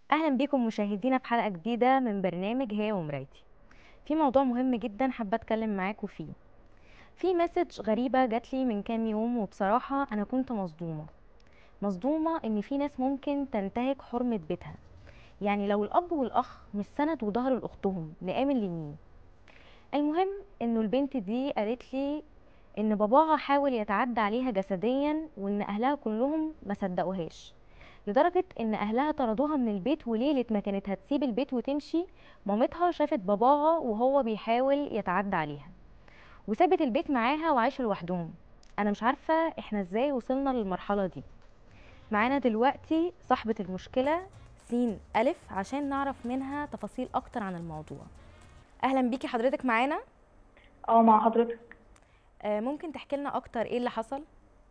أهلا بيكم مشاهدينا في حلقة جديدة من برنامج هي ومرايتي في موضوع مهم جدا حابة أتكلم معاكم فيه في مسج غريبة جاتلي من كام يوم وبصراحة أنا كنت مصدومة مصدومة إن في ناس ممكن تنتهك حرمة بيتها يعني لو الأب والأخ مش سند وظهر لأختهم نآمن لمين المهم إنه البنت دي قالت لي إن باباها حاول يتعدى عليها جسديا وإن أهلها كلهم ما صدقوهاش لدرجة ان اهلها طردوها من البيت وليلة ما كانت هتسيب البيت وتمشي مامتها شافت باباها وهو بيحاول يتعدى عليها وسابت البيت معاها وعاشوا لوحدهم انا مش عارفة احنا ازاي وصلنا للمرحلة دي معانا دلوقتي صاحبة المشكلة سين ألف عشان نعرف منها تفاصيل أكتر عن الموضوع أهلا بيكي حضرتك معانا اه مع حضرتك آه، ممكن تحكي لنا أكتر إيه اللي حصل؟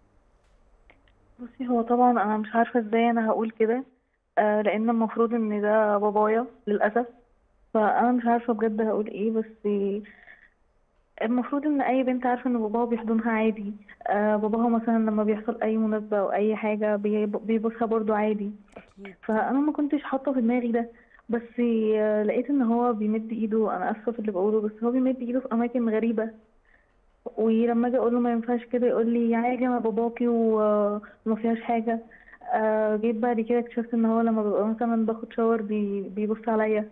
بصي هو طبعا انا مش عارفه ازاي انا هقول كده آه لان المفروض ان ده بابايا للاسف فانا مش عارفه بجد هقول ايه بس المفروض ان اي بنت عارفه ان باباها بيحضنها عادي آه باباها مثلا لما بيحصل اي مناسبه او اي حاجه بي- بيبوسها برضو عادي أكيد فانا ما كنتش حاطه في دماغي ده بس آه لقيت ان هو بيمد ايده انا اسفه في اللي بقوله بس هو بيمد ايده في اماكن غريبه ولما اجي اقول له ما ينفعش كده يقول لي عادي انا باباكي و- وما فيهاش حاجه آه جيت بعد كده اكتشفت ان هو لما ببقى مثلا باخد شاور بي بيبص عليا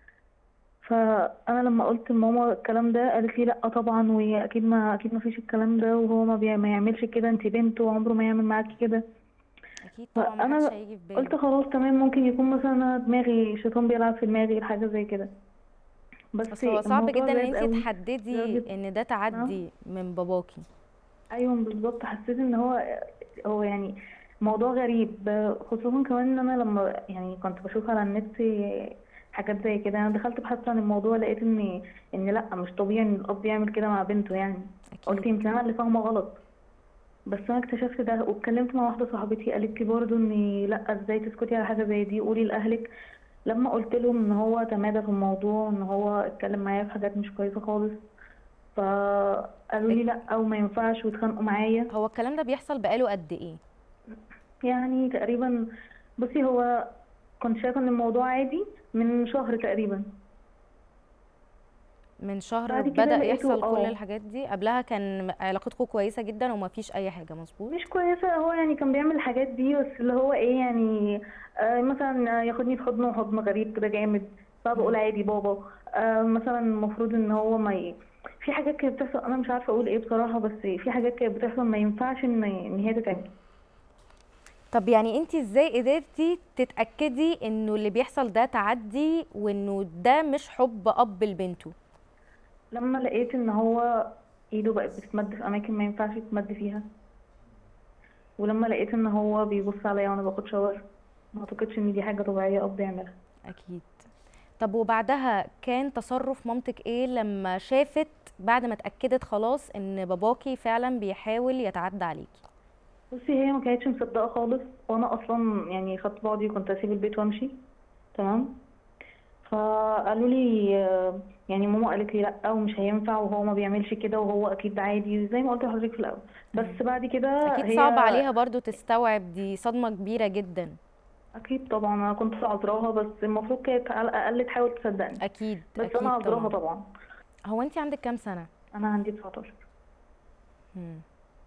فانا لما قلت لماما الكلام ده قالت لي لا طبعا واكيد ما اكيد ما فيش الكلام ده وهو ما, بي... ما يعملش كده انت بنت وعمره ما يعمل معاكي كده أكيد طبعا فانا محدش هيجي في قلت باله خلاص تمام ممكن يكون مثلا أنا دماغي الشيطان بيلعب في دماغي حاجه زي كده بس بس هو صعب الموضوع جدا ان زاد انت قوي تحددي لدرجه ان ده تعدي من باباكي ايوه بالظبط حسيت ان هو هو يعني موضوع غريب خصوصا كمان ان انا لما يعني كنت بشوف على النت حاجات زي كده انا دخلت بحثت عن الموضوع لقيت ان ان لا مش طبيعي ان الاب يعمل كده مع بنته يعني قلت اكيد يمكن انا اللي فاهمه غلط بس انا اكتشفت ده واتكلمت مع واحده صاحبتي قالت لي برضو ان لا ازاي تسكتي على حاجه زي دي قولي لاهلك لما قلت لهم ان هو تمادى في الموضوع ان هو اتكلم معايا في حاجات مش كويسه خالص فقالوا لي لا او ما ينفعش واتخانقوا معايا هو الكلام ده بيحصل بقاله قد ايه يعني تقريبا بصي هو كنت شايفه ان الموضوع عادي من شهر تقريبا من شهر بعد كده بدأ لقيته يحصل كل اه الحاجات دي قبلها كان علاقتكم كويسة جدا ومفيش اي حاجة مظبوط مش كويسة هو يعني كان بيعمل الحاجات دي بس اللي هو ايه يعني آه مثلا ياخدني في حضنه حضن غريب كده جامد فبقول مم. عادي بابا آه مثلا المفروض ان هو ما ي... في حاجات كانت بتحصل انا مش عارفة اقول ايه بصراحة بس في حاجات كانت بتحصل ما ينفعش ان ان هي تتعمل طب يعني انت ازاي قدرتي تتأكدي انه اللي بيحصل ده تعدي وانه ده مش حب اب لبنته لما لقيت ان هو ايده بقت بتتمد في اماكن ما ينفعش يتمد فيها ولما لقيت ان هو بيبص عليا وانا باخد شاور ما اعتقدش ان دي حاجة طبيعية اب يعملها اكيد طب وبعدها كان تصرف مامتك ايه لما شافت بعد ما اتأكدت خلاص ان باباكي فعلا بيحاول يتعدى عليكي بصي هي ما كانتش مصدقة خالص وانا اصلا يعني خدت بعضي وكنت اسيب البيت وامشي تمام فقالوا لي آه، يعني ماما قالت لي لا ومش هينفع وهو ما بيعملش كده وهو اكيد عادي زي ما قلت لحضرتك في الاول بس مم. بعد كده اكيد هي صعب عليها برضو تستوعب دي صدمة كبيرة جدا اكيد طبعا انا كنت عذراها بس المفروض كانت على الاقل تحاول تصدقني اكيد بس اكيد انا عذراها طبعا طبعا هو انت عندك كام سنة انا عندي 19 مم.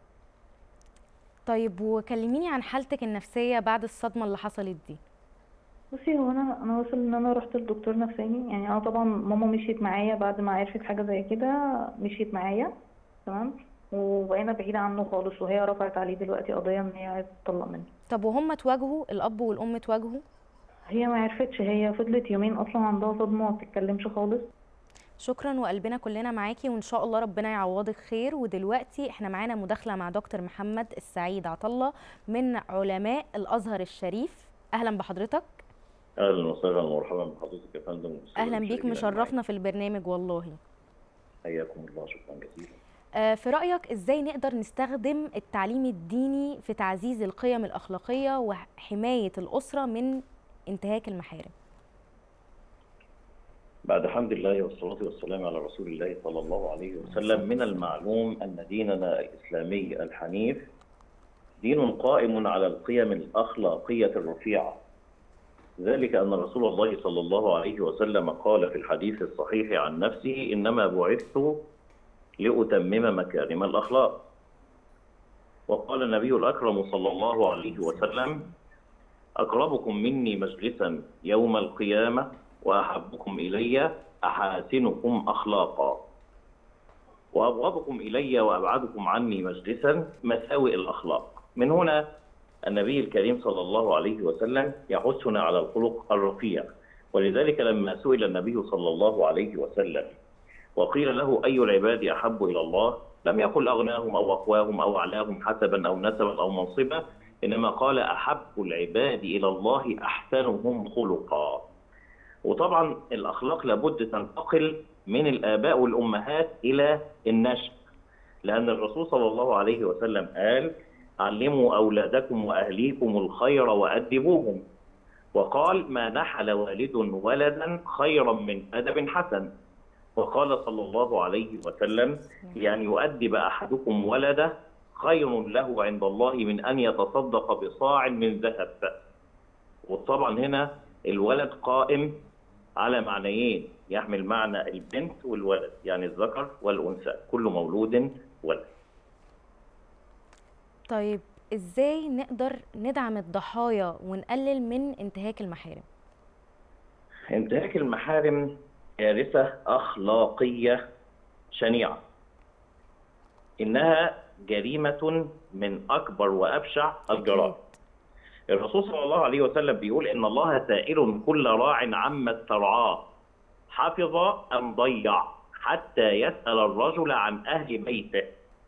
طيب وكلميني عن حالتك النفسية بعد الصدمة اللي حصلت دي بصي هو انا انا وصل ان انا رحت لدكتور نفساني يعني انا طبعا ماما مشيت معايا بعد ما عرفت حاجه زي كده مشيت معايا تمام وبقينا بعيدة عنه خالص وهي رفعت عليه دلوقتي قضية ان هي عايزة تطلق مني طب وهم اتواجهوا الاب والام اتواجهوا هي ما عرفتش هي فضلت يومين اصلا عندها صدمة ما بتتكلمش خالص شكرا وقلبنا كلنا معاكي وان شاء الله ربنا يعوضك خير ودلوقتي احنا معانا مداخله مع دكتور محمد السعيد عطله من علماء الازهر الشريف اهلا بحضرتك اهلا وسهلا ومرحبا بحضرتك يا فندم والساده اهلا بيك المشاهدين اللي معاك مشرفنا في البرنامج والله حياكم الله شكرا جزيلا آه، في رايك ازاي نقدر نستخدم التعليم الديني في تعزيز القيم الاخلاقيه وحمايه الاسره من انتهاك المحارم بعد حمد الله والصلاة والسلام على رسول الله صلى الله عليه وسلم من المعلوم أن ديننا الإسلامي الحنيف دين قائم على القيم الأخلاقية الرفيعة ذلك أن رسول الله صلى الله عليه وسلم قال في الحديث الصحيح عن نفسه إنما بعثت لأتمم مكارم الأخلاق وقال النبي الأكرم صلى الله عليه وسلم أقربكم مني مجلسا يوم القيامة وأحبكم إلي أحاسنكم أخلاقا وأبغضكم إلي وأبعدكم عني مجلسا مساوئ الأخلاق من هنا النبي الكريم صلى الله عليه وسلم يحثنا على الخلق الرفيع ولذلك لما سئل النبي صلى الله عليه وسلم وقيل له أي العباد أحب إلى الله لم يقل أغناهم أو أقواهم أو أعلاهم حسبا أو نسبا أو منصبا إنما قال أحب العباد إلى الله أحسنهم خلقا وطبعا الأخلاق لابد تنتقل من الآباء والأمهات إلى النشء لأن الرسول صلى الله عليه وسلم قال علموا أولادكم وأهليكم الخير وأدبوهم وقال ما نحل والد ولدا خيرا من أدب حسن وقال صلى الله عليه وسلم يعني يؤدب أحدكم ولده خير له عند الله من أن يتصدق بصاع من ذهب وطبعا هنا الولد قائم على معنيين يحمل معنى البنت والولد يعني الذكر والأنثى كل مولود ولد طيب ازاي نقدر ندعم الضحايا ونقلل من انتهاك المحارم انتهاك المحارم كارثة أخلاقية شنيعة إنها جريمة من أكبر وأبشع الجرائم الرسول صلى الله عليه وسلم بيقول إن الله سائل كل راع عما استرعاه حفظ أم ضيع حتى يسأل الرجل عن أهل بيته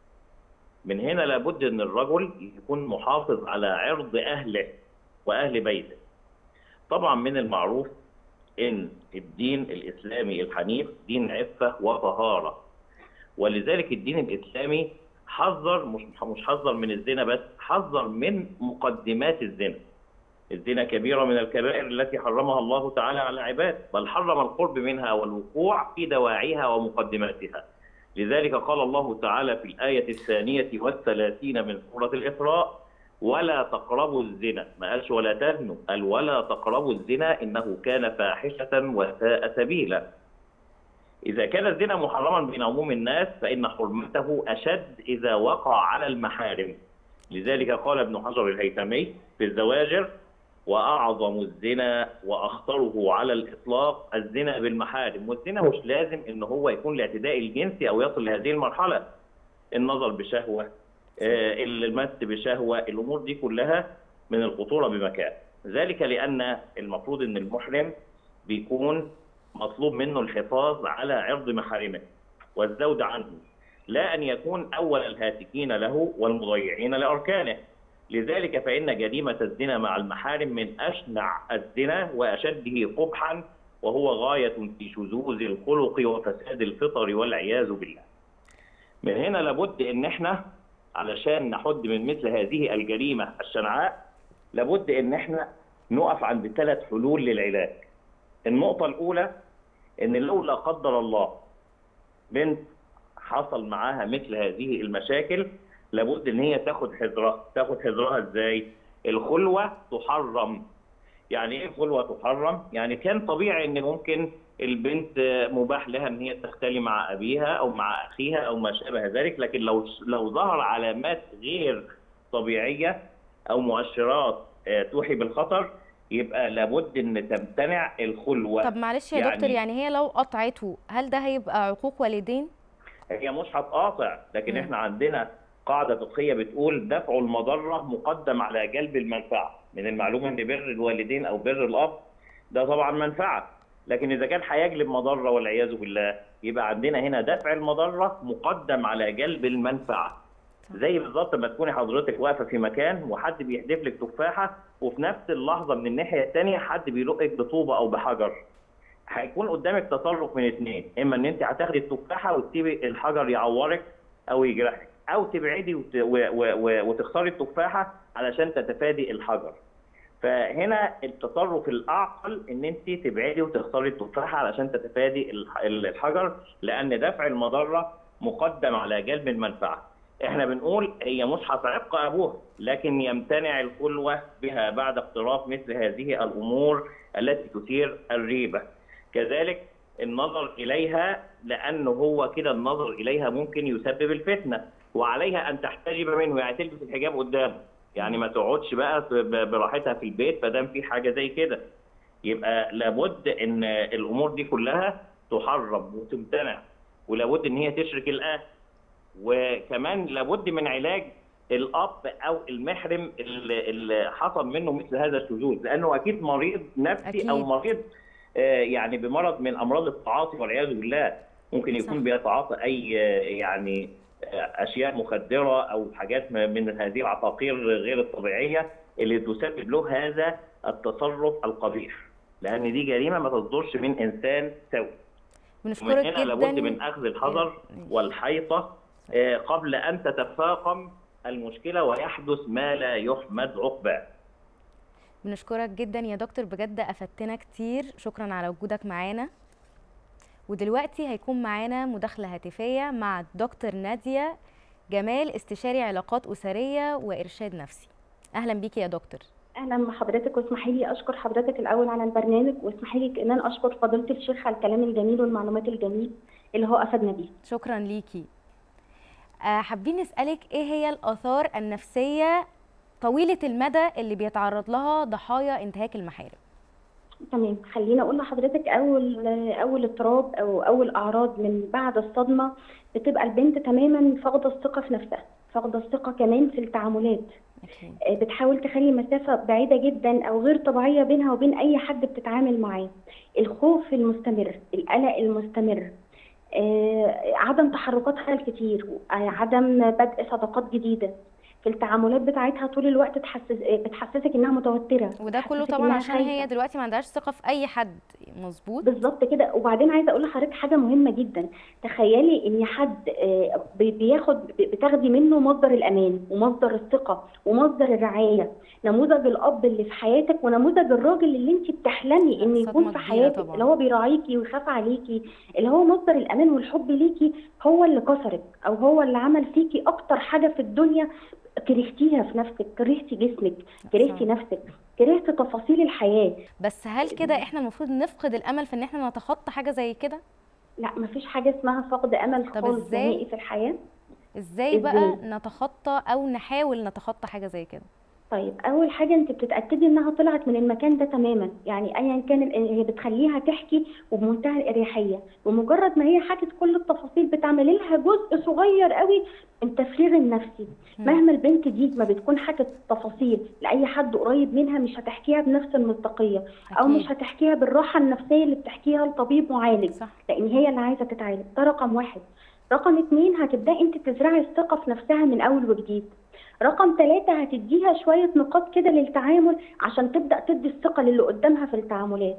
من هنا لابد أن الرجل يكون محافظ على عرض أهله وأهل بيته طبعا من المعروف ان الدين الاسلامي الحنيف دين عفه وطهاره ولذلك الدين الاسلامي حذر مش مش حذر من الزنا بس حذر من مقدمات الزنا الزنا كبيرة من الكبائر التي حرمها الله تعالى على العباد بل حرم القرب منها والوقوع في دواعيها ومقدماتها لذلك قال الله تعالى في الآية الثانية والثلاثين من سورة الإسراء ولا تقربوا الزنا ما قالش ولا تزنوا قال ولا تقربوا الزنا إنه كان فاحشة وساء سبيلا إذا كان الزنا محرما بين عموم الناس فإن حرمته أشد إذا وقع على المحارم لذلك قال ابن حجر الهيثمي في الزواجر وأعظم الزنا وأخطره على الإطلاق الزنا بالمحارم والزنا مش لازم إن هو يكون الاعتداء الجنسي أو يصل لهذه المرحلة النظر بشهوة المس بشهوة الأمور دي كلها من الخطورة بمكان ذلك لأن المفروض أن المحرم بيكون مطلوب منه الحفاظ على عرض محارمه والزود عنه لا أن يكون أول الهاتكين له والمضيعين لأركانه لذلك فإن جريمة الزنا مع المحارم من أشنع الزنا وأشده قبحا وهو غاية في شذوذ الخلق وفساد الفطر والعياذ بالله من هنا لابد ان احنا علشان نحد من مثل هذه الجريمة الشنعاء لابد ان احنا نقف عند ثلاث حلول للعلاج النقطة الأولى ان لو لا قدر الله بنت حصل معاها مثل هذه المشاكل لابد ان هي تاخد حذرها تاخد حذرها ازاي الخلوة تحرم يعني ايه الخلوة تحرم يعني كان طبيعي ان ممكن البنت مباح لها ان هي تختلي مع ابيها او مع اخيها او ما شابه ذلك لكن لو لو ظهر علامات غير طبيعيه او مؤشرات توحي بالخطر يبقى لابد ان تمتنع الخلوه طب معلش يا يعني دكتور يعني هي لو قطعته هل ده هيبقى عقوق والدين هي مش هتقاطع لكن م. احنا عندنا قاعده فقهيه بتقول دفع المضره مقدم على جلب المنفعه من المعلوم ان بر الوالدين او بر الاب ده طبعا منفعه لكن اذا كان هيجلب مضره والعياذ بالله يبقى عندنا هنا دفع المضره مقدم على جلب المنفعه زي بالظبط ما تكوني حضرتك واقفه في مكان وحد بيحدف لك تفاحه وفي نفس اللحظه من الناحيه الثانيه حد بيلقك بطوبه او بحجر هيكون قدامك تصرف من اثنين اما ان انت هتاخدي التفاحه وتسيبي الحجر يعورك او يجرحك او تبعدي وت... و... و... و... وتختاري التفاحه علشان تتفادي الحجر فهنا التصرف الاعقل ان انت تبعدي وتختاري التفاحه علشان تتفادي الحجر لان دفع المضره مقدم على جلب المنفعه. احنا بنقول هي مصحف عبق ابوها لكن يمتنع الخلوه بها بعد اقتراف مثل هذه الامور التي تثير الريبه كذلك النظر اليها لانه هو كده النظر اليها ممكن يسبب الفتنه وعليها ان تحتجب منه يعني تلبس الحجاب قدامه يعني ما تقعدش بقى ب- براحتها في البيت ما دام في حاجه زي كده يبقى لابد ان الامور دي كلها تحرم وتمتنع ولابد ان هي تشرك الاهل وكمان لابد من علاج الاب او المحرم اللي اللي حصل منه مثل هذا الشذوذ لانه اكيد مريض نفسي أكيد. او مريض آه، يعني بمرض من امراض التعاطي والعياذ بالله ممكن يكون صح. بيتعاطى اي آه، يعني آه، اشياء مخدره او حاجات م- من هذه العقاقير غير الطبيعيه اللي تسبب له هذا التصرف القبيح لان دي جريمه ما تصدرش من انسان سوي ومن بنشكرك هنا لابد جدا من اخذ الحذر ماشي. والحيطه آه، قبل ان تتفاقم المشكله ويحدث ما لا يحمد عقباه بنشكرك جدا يا دكتور بجد افدتنا كتير شكرا على وجودك معانا ودلوقتي هيكون معانا مداخله هاتفيه مع دكتور ناديه جمال استشاري علاقات اسريه وارشاد نفسي اهلا بيكي يا دكتور اهلا بحضرتك واسمحي لي اشكر حضرتك الاول على البرنامج واسمحي لي ان انا اشكر فضيله الشيخ على الكلام الجميل والمعلومات الجميل اللي هو افادنا بيه شكرا ليكي آه، حابين نسالك ايه هي الاثار النفسيه طويله المدى اللي بيتعرض لها ضحايا انتهاك المحارم تمام خليني اقول لحضرتك اول اول اضطراب او اول اعراض من بعد الصدمه بتبقى البنت تماما فاقده الثقه في نفسها فاقده الثقه كمان في التعاملات أكيد. آه، بتحاول تخلي مسافة بعيدة جدا أو غير طبيعية بينها وبين أي حد بتتعامل معاه الخوف المستمر القلق المستمر آه، عدم تحركاتها الكتير آه، عدم بدء صداقات جديدة في التعاملات بتاعتها طول الوقت تحسس آه، بتحسسك انها متوتره وده كله بتحسسك طبعا إنها عشان خايفة. هي دلوقتي ما عندهاش ثقه في اي حد مظبوط بالظبط كده وبعدين عايزه اقول لحضرتك حاجه مهمه جدا تخيلي ان حد آه، بي- بياخد ب- بتاخدي منه مصدر الامان ومصدر الثقه ومصدر الرعايه نموذج الاب اللي في حياتك ونموذج الراجل اللي انت بتحلمي ان صدمة يكون في كبيرة حياتك طبعاً. اللي هو بيراعيكي ويخاف عليكي اللي هو مصدر الامان والحب ليكي هو اللي كسرك او هو اللي عمل فيكي اكتر حاجه في الدنيا كرهتيها في نفسك كرهتي جسمك كرهتي صح. نفسك كرهتي تفاصيل الحياه بس هل كده احنا المفروض نفقد الامل في ان احنا نتخطى حاجه زي كده لا مفيش حاجة اسمها فقد أمل طب خالص إزاي؟ نهائي في الحياة ازاي بقى إزاي؟ نتخطى او نحاول نتخطى حاجه زي كده طيب أول حاجة أنت بتتأكدي إنها طلعت من المكان ده تماما يعني أيا كان ال- هي بتخليها تحكي وبمنتهى الأريحية ومجرد ما هي حكت كل التفاصيل بتعملي لها جزء صغير قوي من التفريغ النفسي مم. مهما البنت دي ما بتكون حكت تفاصيل لأي حد قريب منها مش هتحكيها بنفس المصداقية أو أكيد. مش هتحكيها بالراحة النفسية اللي بتحكيها لطبيب معالج صح لان هي اللي عايزه تتعالج ده رقم واحد رقم اتنين هتبداي انت تزرعي الثقه في نفسها من اول وجديد رقم ثلاثة هتديها شوية نقاط كده للتعامل عشان تبدأ تدي الثقة للي قدامها في التعاملات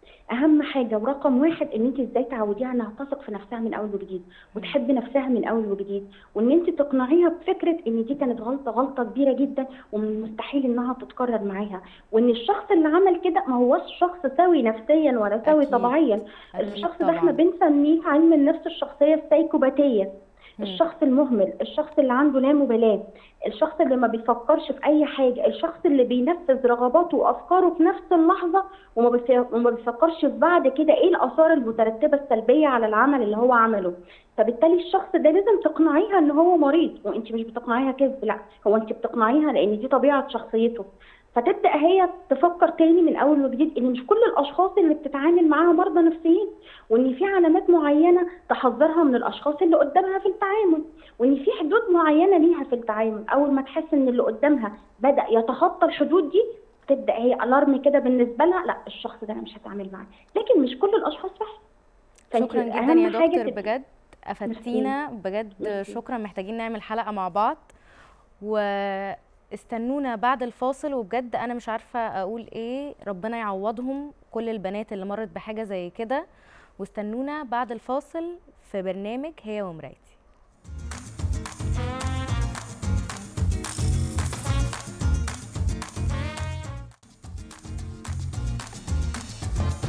أهم حاجة ورقم واحد إن أنت إزاي تعوديها إنها تثق في نفسها من أول وجديد وتحب نفسها من أول وجديد وإن أنت تقنعيها بفكرة إن دي كانت غلطة غلطة كبيرة جدا ومن المستحيل إنها تتكرر معاها وإن الشخص اللي عمل كده ما هوش شخص سوي نفسيا ولا سوي أكيد. طبيعيا أكيد الشخص ده احنا طبعاً. بنسميه في علم النفس الشخصية السيكوباتية مم. الشخص المهمل الشخص اللي عنده لا مبالاة الشخص اللي ما بيفكرش في أي حاجة الشخص اللي بينفذ رغباته وأفكاره في نفس اللحظة وما بيف- وما بيفكرش في بعد كده إيه الآثار المترتبة السلبية على العمل اللي هو عمله فبالتالي الشخص ده لازم تقنعيها إن هو مريض وأنت مش بتقنعيها كذب لا هو أنت بتقنعيها لأن دي طبيعة شخصيته فتبدا هي تفكر تاني من اول وجديد ان مش كل الاشخاص اللي بتتعامل معاها مرضى نفسيين وان في علامات معينه تحذرها من الاشخاص اللي قدامها في التعامل وان في حدود معينه ليها في التعامل اول ما تحس ان اللي قدامها بدا يتخطى الحدود دي تبدا هي الارم كده بالنسبه لها لا الشخص ده انا مش هتعامل معاه لكن مش كل الاشخاص وحشه فأنت شكرا جدا أهم يا حاجة دكتور تبقي- بجد افدتينا بجد ميرسي. شكرا محتاجين نعمل حلقه مع بعض واستنونا بعد الفاصل وبجد انا مش عارفه اقول ايه ربنا يعوضهم كل البنات اللي مرت بحاجه زي كده واستنونا بعد الفاصل في برنامج هي ومرايتي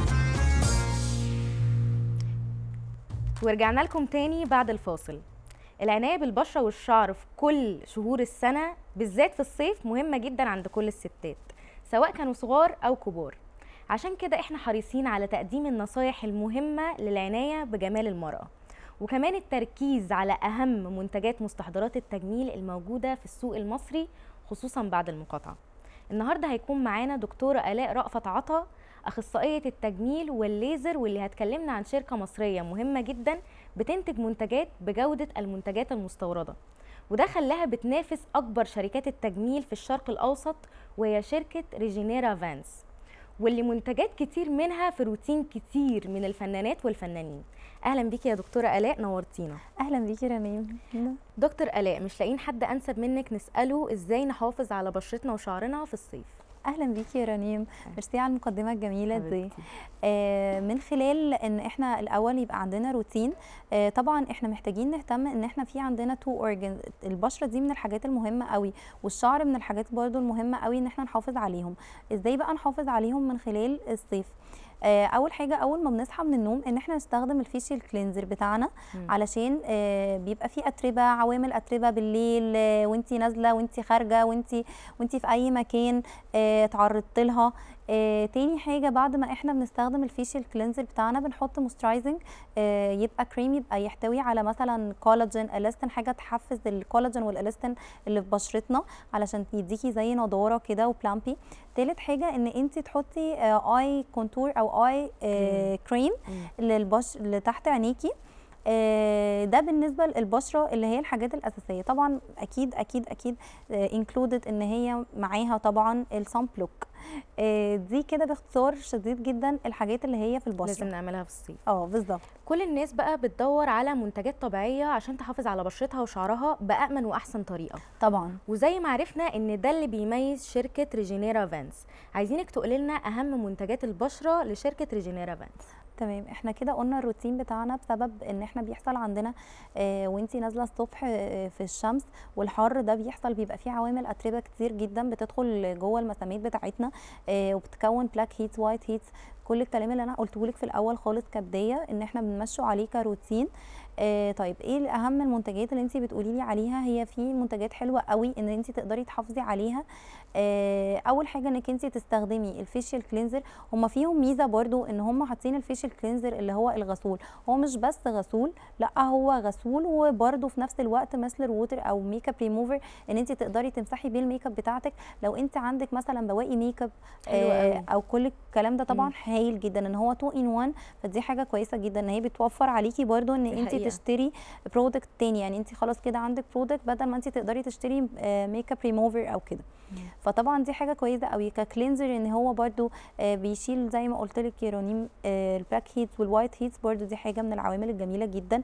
ورجعنا لكم تاني بعد الفاصل العناية بالبشرة والشعر في كل شهور السنة بالذات في الصيف مهمة جدا عند كل الستات سواء كانوا صغار أو كبار عشان كده احنا حريصين على تقديم النصايح المهمة للعناية بجمال المرأة وكمان التركيز على أهم منتجات مستحضرات التجميل الموجودة في السوق المصري خصوصا بعد المقاطعة النهاردة هيكون معانا دكتورة آلاء رأفت عطا أخصائية التجميل والليزر واللي هتكلمنا عن شركة مصرية مهمة جدا بتنتج منتجات بجودة المنتجات المستوردة وده خلاها بتنافس أكبر شركات التجميل في الشرق الأوسط وهي شركة ريجينيرا فانس واللي منتجات كتير منها في روتين كتير من الفنانات والفنانين اهلا بيكي يا دكتوره الاء نورتينا اهلا بيكي رنيم دكتور الاء مش لاقيين حد انسب منك نساله ازاي نحافظ على بشرتنا وشعرنا في الصيف اهلا بيكي يا رنيم ميرسي على المقدمه الجميله دي آه من خلال ان احنا الاول يبقى عندنا روتين آه طبعا احنا محتاجين نهتم ان احنا في عندنا تو اورجن البشره دي من الحاجات المهمه قوي والشعر من الحاجات برضو المهمه قوي ان احنا نحافظ عليهم ازاي بقى نحافظ عليهم من خلال الصيف آه اول حاجه اول ما بنصحى من النوم ان احنا نستخدم الفيشيال كلينزر بتاعنا مم. علشان آه بيبقى فيه اتربه عوامل اتربه بالليل آه وانتي نازله وانتي خارجه وانتي وانتي في اي مكان آه تعرضت لها آه تاني حاجه بعد ما احنا بنستخدم الفيشيال كلينزر بتاعنا بنحط موسترايزنج آه يبقى كريم يبقى يحتوي على مثلا كولاجين الاستين حاجه تحفز الكولاجين والالاستين اللي في بشرتنا علشان يديكي زي نضاره كده وبلامبي تالت حاجه ان انت تحطي آه اي كونتور او اي آه كريم مم. للبش اللي تحت عينيكي آه، ده بالنسبه للبشره اللي هي الحاجات الاساسيه طبعا اكيد اكيد اكيد انكلودد ان هي معاها طبعا الصن بلوك دي كده باختصار شديد جدا الحاجات اللي هي في لازم البشره نعملها في الصيف اه بالظبط كل الناس بقى بتدور على منتجات طبيعيه عشان تحافظ على بشرتها وشعرها بامن واحسن طريقه طبعا وزي ما عرفنا ان ده اللي بيميز شركه ريجينيرا فانس عايزينك تقولي لنا اهم منتجات البشره لشركه ريجينيرا فانس تمام احنا كده قلنا الروتين بتاعنا بسبب ان احنا بيحصل عندنا آه وانتي نازله الصبح آه في الشمس والحر ده بيحصل بيبقى فيه عوامل اتربه كتير جدا بتدخل جوه المسامات بتاعتنا آه وبتكون بلاك هيتس وايت هيتس كل الكلام اللي انا قلته لك في الاول خالص كبدايه ان احنا بنمشوا عليه كروتين آه طيب ايه اهم المنتجات اللي انت بتقولي لي عليها هي في منتجات حلوه قوي ان انت تقدري تحافظي عليها آه اول حاجه انك انت تستخدمي الفيشيال كلينزر هم فيهم ميزه برضو ان هم حاطين الفيشيال كلينزر اللي هو الغسول هو مش بس غسول لا هو غسول وبرضو في نفس الوقت مثل الووتر او ميك اب ريموفر ان انت تقدري تمسحي بيه الميك اب بتاعتك لو انت عندك مثلا بواقي ميك اب حلو قوي. او كل الكلام ده طبعا مم. هايل جدا ان هو 2 ان 1 فدي حاجه كويسه جدا ان هي بتوفر عليكي برضو ان دي انت حقيقة. تشتري برودكت تاني يعني انت خلاص كده عندك برودكت بدل ما انت تقدري تشتري ميك اب ريموفر او كده فطبعا دي حاجه كويسه قوي ككلينزر ان هو برضو آه، بيشيل زي ما قلت لك يا رونيم آه، البلاك هيتس والوايت هيتس برضو دي حاجه من العوامل الجميله جدا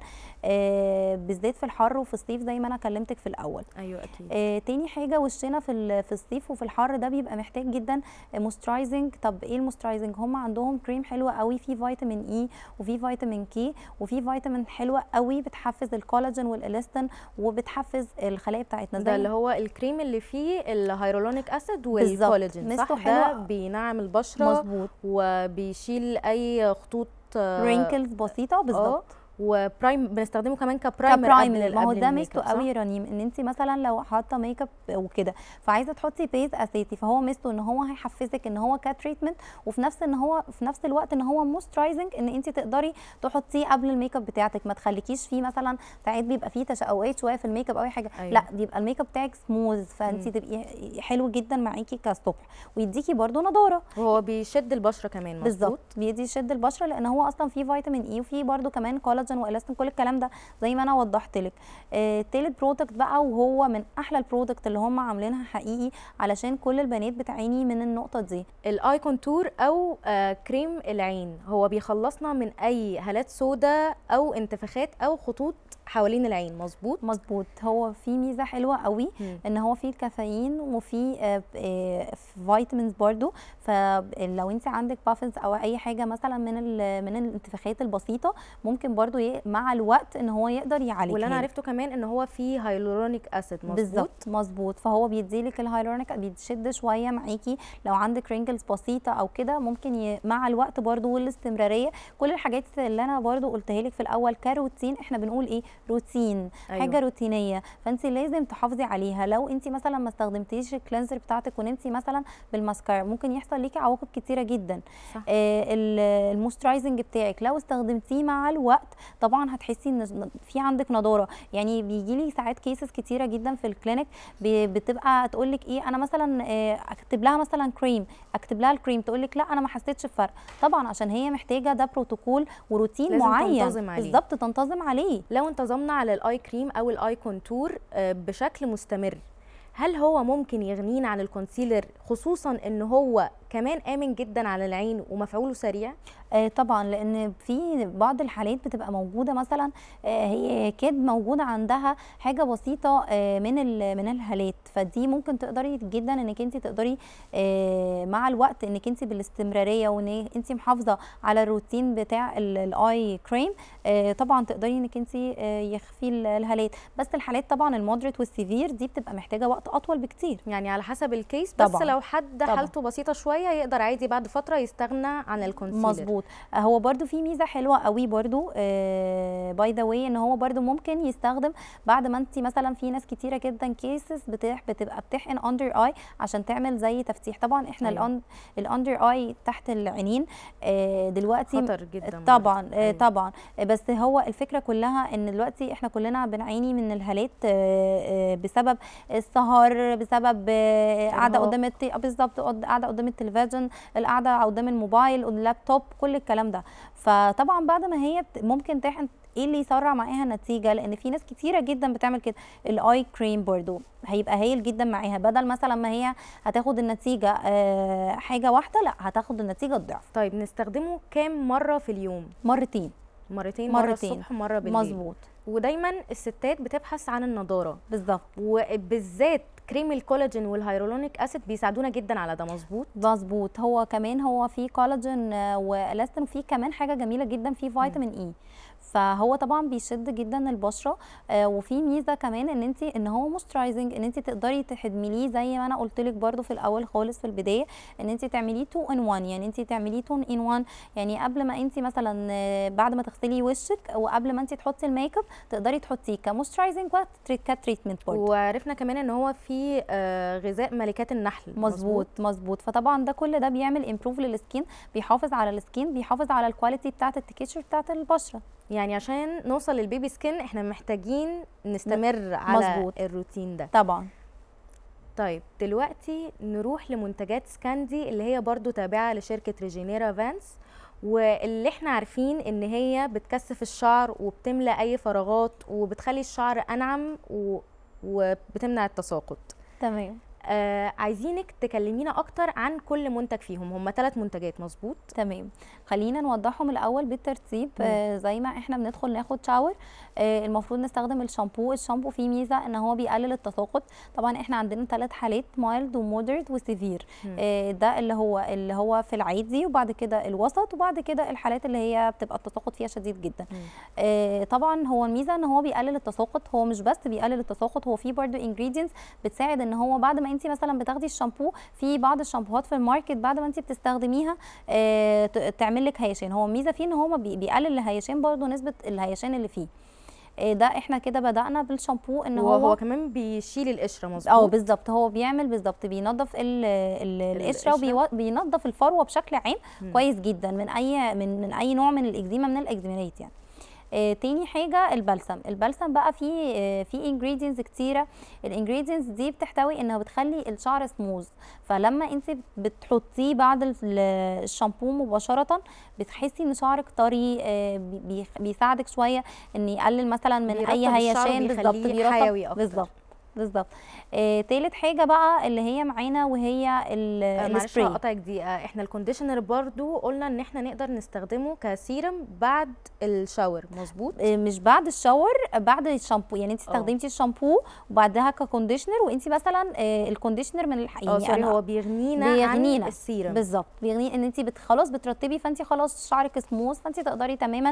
آه، بالذات في الحر وفي الصيف زي ما انا كلمتك في الاول ايوه اكيد آه، تاني حاجه وشنا في ال- في الصيف وفي الحر ده بيبقى محتاج جدا موسترايزنج طب ايه الموسترايزنج هم عندهم كريم حلوه قوي فيه فيتامين اي وفيه فيتامين كي وفيه فيتامين حلوه قوي بتحفز الكولاجين والالاستين وبتحفز الخلايا بتاعتنا ده زي اللي هو الكريم اللي فيه الهيرولونيك اسيد بالظبط. والكولاجين ميزته صح حلوة. ده بينعم البشره مظبوط وبيشيل اي خطوط آه، رينكلز بسيطه بالظبط وبرايم بنستخدمه كمان كبرايمر كبرايمر قبل ما هو قبل ده الميك ميزته اب، صح؟ قوي يا رنيم ان انت مثلا لو حاطه ميك اب وكده فعايزه تحطي بيز اساسي فهو ميزته ان هو هيحفزك ان هو كتريتمنت وفي نفس ان هو في نفس الوقت ان هو موسترايزنج ان انت تقدري تحطيه قبل الميك اب بتاعتك ما تخليكيش فيه مثلا ساعات بيبقى فيه تشققات شويه في الميك اب او اي حاجه أيوة. لا بيبقى الميك اب بتاعك سموز فانت مم. تبقي حلو جدا معاكي كالصبح ويديكي برده نضاره وهو بيشد البشره كمان مظبوط بالظبط بيدي يشد البشره لان هو اصلا فيه فيتامين اي وفيه برده كمان كولاجين والاستين كل الكلام ده زي ما انا وضحت لك آه تالت برودكت بقى وهو من احلى البرودكت اللي هم عاملينها حقيقي علشان كل البنات بتعاني من النقطه دي الاي كونتور او آه كريم العين هو بيخلصنا من اي هالات سوداء او انتفاخات او خطوط حوالين العين مظبوط مظبوط هو في ميزه حلوه قوي مم. ان هو فيه الكافيين وفيه آه، آه، فيتامينز برضو فلو انت عندك بافنز او اي حاجه مثلا من ال- من الانتفاخات البسيطه ممكن برضو نفسه ي- مع الوقت ان هو يقدر يعالجها واللي انا عرفته كمان ان هو فيه هايلورونيك اسيد مظبوط بالظبط مظبوط فهو بيديلك الهايلورونيك بيشد شويه معاكي لو عندك رينجلز بسيطه او كده ممكن ي... مع الوقت برضو والاستمراريه كل الحاجات اللي انا برضو قلتها لك في الاول كروتين احنا بنقول ايه روتين أيوة. أيوة. حاجه روتينيه فانت لازم تحافظي عليها لو انت مثلا ما استخدمتيش الكلينزر بتاعتك ونمتي مثلا بالماسكارا ممكن يحصل ليكي عواقب كتيره جدا صح. آه ال- المويسترايزنج بتاعك لو استخدمتيه مع الوقت طبعا هتحسي ان في عندك نضاره يعني بيجي لي ساعات كيسز كتيره جدا في الكلينيك ب- بتبقى تقول لك ايه انا مثلا آه، اكتب لها مثلا كريم اكتب لها الكريم تقول لك لا انا ما حسيتش بفرق طبعا عشان هي محتاجه ده بروتوكول وروتين لازم معين تنتظم عليه. بالظبط تنتظم عليه لو انتظمنا على الاي كريم او الاي كونتور آه، بشكل مستمر هل هو ممكن يغنينا عن الكونسيلر خصوصا ان هو كمان امن جدا على العين ومفعوله سريع آه طبعا لان في بعض الحالات بتبقى موجوده مثلا آه هي كاد موجوده عندها حاجه بسيطه آه من ال- من الهالات فدي ممكن تقدري جدا انك انت تقدري آه مع الوقت انك انت بالاستمراريه وان انت محافظه على الروتين بتاع ال- الاي كريم آه طبعا تقدري انك انت آه يخفي ال- الهالات بس الحالات طبعا المودريت والسيفير دي بتبقى محتاجه وقت اطول بكتير يعني على حسب الكيس بس طبعاً. لو حد طبعاً. حالته بسيطه شويه يقدر عادي بعد فتره يستغنى عن الكونسيلر مظبوط هو برده في ميزه حلوه قوي برده باي ذا واي ان هو برده ممكن يستخدم بعد ما انت مثلا في ناس كتيره جدا كيسز بتح بتبقى بتحقن اندر اي عشان تعمل زي تفتيح طبعا احنا أيوة. الاندر اي تحت العينين آه، دلوقتي خطر جدا طبعا برضه. آه، أيوة. طبعا آه، بس هو الفكره كلها ان دلوقتي احنا كلنا بنعاني من الهالات آه، آه، بسبب السهر بسبب آه، قاعده إرهاق. قدام الت... بالظبط قد- قاعده قدام التلفزيون القعده قدام الموبايل اللابتوب كل الكلام ده فطبعا بعد ما هي بت... ممكن تحقن ايه اللي يسرع معاها النتيجه لان في ناس كتيره جدا بتعمل كده الاي كريم برضو هيبقى هايل جدا معاها بدل مثلا ما هي هتاخد النتيجه آه، حاجه واحده لا هتاخد النتيجه الضعف طيب نستخدمه كام مره في اليوم مرتين مرتين مره مرتين. الصبح مره بالليل مظبوط ودايما الستات بتبحث عن النضاره بالظبط وبالذات كريم الكولاجين والهيرولونيك اسيد بيساعدونا جدا على ده مظبوط مظبوط هو كمان هو فيه كولاجين آه، والاستين وفيه كمان حاجه جميله جدا فيه فيتامين اي فهو طبعا بيشد جدا البشره آه وفي ميزه كمان ان انت ان هو مويسترايزنج ان انت تقدري تحمليه زي ما انا قلت لك برده في الاول خالص في البدايه ان انت تعمليه 2 ان 1 يعني انت تعمليه 2 ان 1 يعني قبل ما انت مثلا آه، بعد ما تغسلي وشك وقبل ما انت تحطي الميك اب تقدري تحطيه كمويسترايزنج وكتريتمنت برضه وعرفنا كمان ان هو في آه، غذاء ملكات النحل مظبوط مظبوط فطبعا ده كل ده بيعمل امبروف للسكين بيحافظ على السكين بيحافظ على الكواليتي بتاعه التكيتشر بتاعه البشره يعني عشان نوصل للبيبي سكين احنا محتاجين نستمر على مظبوط. الروتين ده طبعا طيب دلوقتي نروح لمنتجات سكاندي اللي هي برضو تابعة لشركة ريجينيرا فانس واللي احنا عارفين ان هي بتكثف الشعر وبتملى اي فراغات وبتخلي الشعر انعم و... وبتمنع التساقط تمام آه عايزينك تكلمينا اكتر عن كل منتج فيهم هم ثلاث منتجات مظبوط تمام خلينا نوضحهم الاول بالترتيب آه زي ما احنا بندخل ناخد شاور آه المفروض نستخدم الشامبو الشامبو فيه ميزه ان هو بيقلل التساقط طبعا احنا عندنا ثلاث حالات مايلد ومودريت وسيفير آه ده اللي هو اللي هو في العادي وبعد كده الوسط وبعد كده الحالات اللي هي بتبقى التساقط فيها شديد جدا آه طبعا هو الميزه ان هو بيقلل التساقط هو مش بس بيقلل التساقط هو فيه برضو انجريدينتس بتساعد ان هو بعد ما انت مثلا بتاخدي الشامبو في بعض الشامبوهات في الماركت بعد ما انت بتستخدميها آه ت- تعمل لك هيشان هو الميزه فيه ان هو بي- بيقلل الهيشان برضو نسبه الهيشان اللي فيه آه ده احنا كده بدانا بالشامبو ان وهو هو كمان بيشيل القشره اه مظبوط بالظبط هو بيعمل بالظبط بينظف ال- ال- القشره القشرة. وبينظف الفروه بشكل عام مم. كويس جدا من اي من من اي نوع من الاكزيما من الاكزيمات يعني آه تاني حاجه البلسم البلسم بقى فيه آه فيه انجريدينتس كتيره الانجريدينتس دي بتحتوي انها بتخلي الشعر سموز فلما انت بتحطيه بعد ال- الشامبو مباشره بتحسي ان شعرك طري آه بي- بي- بيساعدك شويه ان يقلل مثلا من اي بيرطب الشعر هيشان بالظبط وبيخليه حيوي أكتر. بالظبط بالظبط آه، تالت حاجه بقى اللي هي معانا وهي ال- آه، معلش السبراي هقطعك دي آه، احنا الكونديشنر برضو قلنا ان احنا نقدر نستخدمه كسيرم بعد الشاور مظبوط آه، مش بعد الشاور بعد الشامبو يعني انت اه. استخدمتي الشامبو وبعدها ككونديشنر وانت مثلا آه، الكونديشنر من الح... اه يعني سوري أنا- هو بيغنينا, بيغنينا. عن السيرم بالظبط بيغني ان انت بت خلاص بترطبي فانت خلاص شعرك سموث فانت تقدري تماما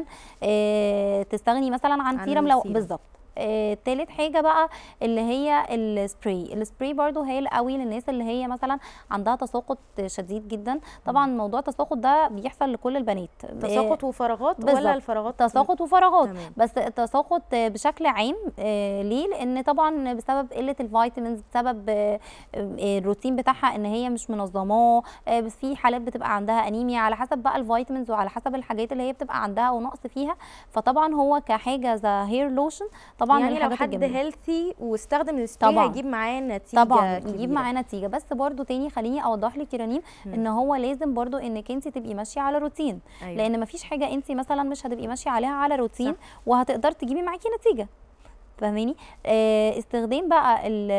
آه، تستغني مثلا عن عن سيرم لو السيرم. بالظبط آه، تالت حاجه بقى اللي هي السبراي السبراي برضو هايل قوي للناس اللي هي مثلا عندها تساقط شديد جدا طبعا موضوع التساقط ده بيحصل لكل البنات تساقط وفراغات بالظبط. ولا الفراغات تساقط وفراغات تمام. بس التساقط بشكل عام آه، ليه لان طبعا بسبب قله الفيتامينز بسبب آه، آه، الروتين بتاعها ان هي مش منظماه آه، بس في حالات بتبقى عندها انيميا على حسب بقى الفيتامينز وعلى حسب الحاجات اللي هي بتبقى عندها ونقص فيها فطبعا هو كحاجه ذا هير لوشن طبعا من يعني لو الحاجات حد الجميله هيلثي واستخدم السبراي طبعاً. هيجيب معاه نتيجه طبعا كبيرة. يجيب معاه نتيجه بس برضو تاني خليني اوضح لك يا رنيم ان هو لازم برضو انك انت تبقي ماشيه على روتين أيوة. لان مفيش حاجه انت مثلا مش هتبقي ماشيه عليها على روتين صح. وهتقدر تجيبي معاكي نتيجه فاهماني آه استخدام بقى ال-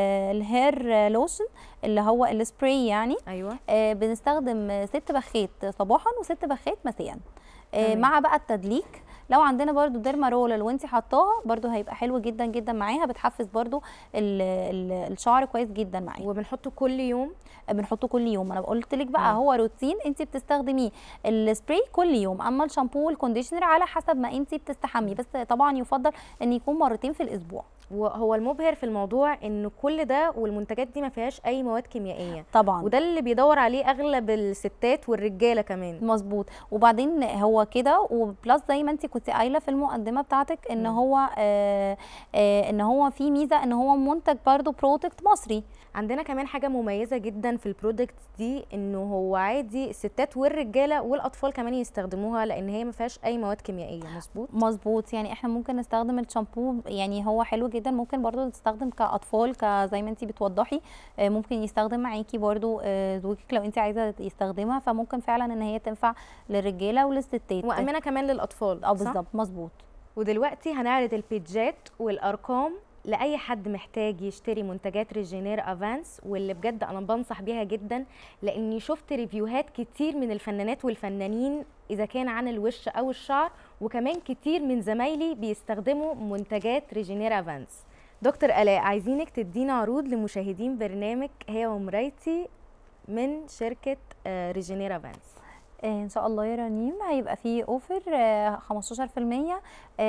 الهير لوشن اللي هو السبراي يعني ايوه آه بنستخدم ست بخات صباحا وست بخات مساء آه تمام. مع بقى التدليك لو عندنا برضو ديرما رول وانت حطاها برضو هيبقى حلو جدا جدا معاها بتحفز برضو ال ال الشعر كويس جدا معاها وبنحطه كل يوم بنحطه كل يوم انا قلت لك بقى مم. هو روتين انت بتستخدميه السبراي كل يوم اما الشامبو والكونديشنر على حسب ما انت بتستحمي بس طبعا يفضل ان يكون مرتين في الاسبوع وهو المبهر في الموضوع ان كل ده والمنتجات دي ما فيهاش اي مواد كيميائيه طبعا وده اللي بيدور عليه اغلب الستات والرجاله كمان مظبوط وبعدين هو كده وبلس زي ما انت كنت قايله في المقدمه بتاعتك ان مم. هو آه آه ان هو في ميزه ان هو منتج برضو برودكت مصري عندنا كمان حاجه مميزه جدا في البرودكت دي انه هو عادي الستات والرجاله والاطفال كمان يستخدموها لان هي ما فيهاش اي مواد كيميائيه مظبوط مظبوط يعني احنا ممكن نستخدم الشامبو يعني هو حلو جدا ممكن برضو تستخدم كاطفال ك زي ما انت بتوضحي آه، ممكن يستخدم معاكي برضو آه، زوجك لو انت عايزه يستخدمها فممكن فعلا ان هي تنفع للرجاله وللستات وامنه كمان للاطفال اه صح؟ بالظبط مظبوط ودلوقتي هنعرض البيجات والارقام لاي حد محتاج يشتري منتجات ريجينير افانس واللي بجد انا بنصح بيها جدا لاني شفت ريفيوهات كتير من الفنانات والفنانين اذا كان عن الوش او الشعر وكمان كتير من زمايلي بيستخدموا منتجات ريجينير افانس دكتور الاء عايزينك تدينا عروض لمشاهدين برنامج هي ومرايتي من شركه آه، ريجينير افانس آه، ان شاء الله يا رنيم هيبقى في اوفر آه، 15%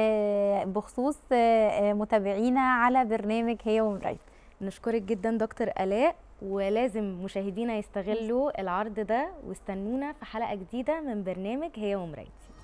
آه، بخصوص آه، آه، متابعينا على برنامج هي ومرايتي نشكرك جدا دكتور الاء ولازم مشاهدينا يستغلوا العرض ده واستنونا في حلقه جديده من برنامج هي ومرايتي